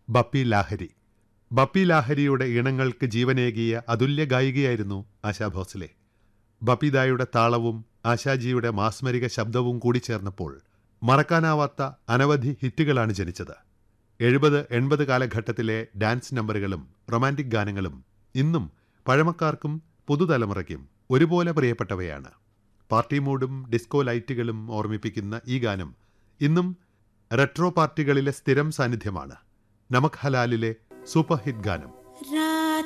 ബപ്പി ലാഹരി ബപ്പി ലാഹരിയുടെ ഈണങ്ങൾക്ക് ജീവനേകിയ അതുല്യ ഗായികയായിരുന്നു ആശാ ഭോസ്ലെ ബപ്പിദായുടെ താളവും ആശാജിയുടെ മാസ്മരിക ശബ്ദവും കൂടി ചേർന്നപ്പോൾ മറക്കാനാവാത്ത അനവധി ഹിറ്റുകളാണ് ജനിച്ചത് എഴുപത് എൺപത് കാലഘട്ടത്തിലെ ഡാൻസ് നമ്പറുകളും റൊമാൻറ്റിക് ഗാനങ്ങളും ഇന്നും പഴമക്കാർക്കും പുതുതലമുറയ്ക്കും ഒരുപോലെ പ്രിയപ്പെട്ടവയാണ് പാർട്ടി മൂഡും ഡിസ്കോ ലൈറ്റുകളും ഓർമ്മിപ്പിക്കുന്ന ഈ ഗാനം ഇന്നും റെട്രോ പാർട്ടികളിലെ സ്ഥിരം സാന്നിധ്യമാണ് നമക് ഹലാലിലെ സൂപ്പർ ഹിറ്റ് ഗാനം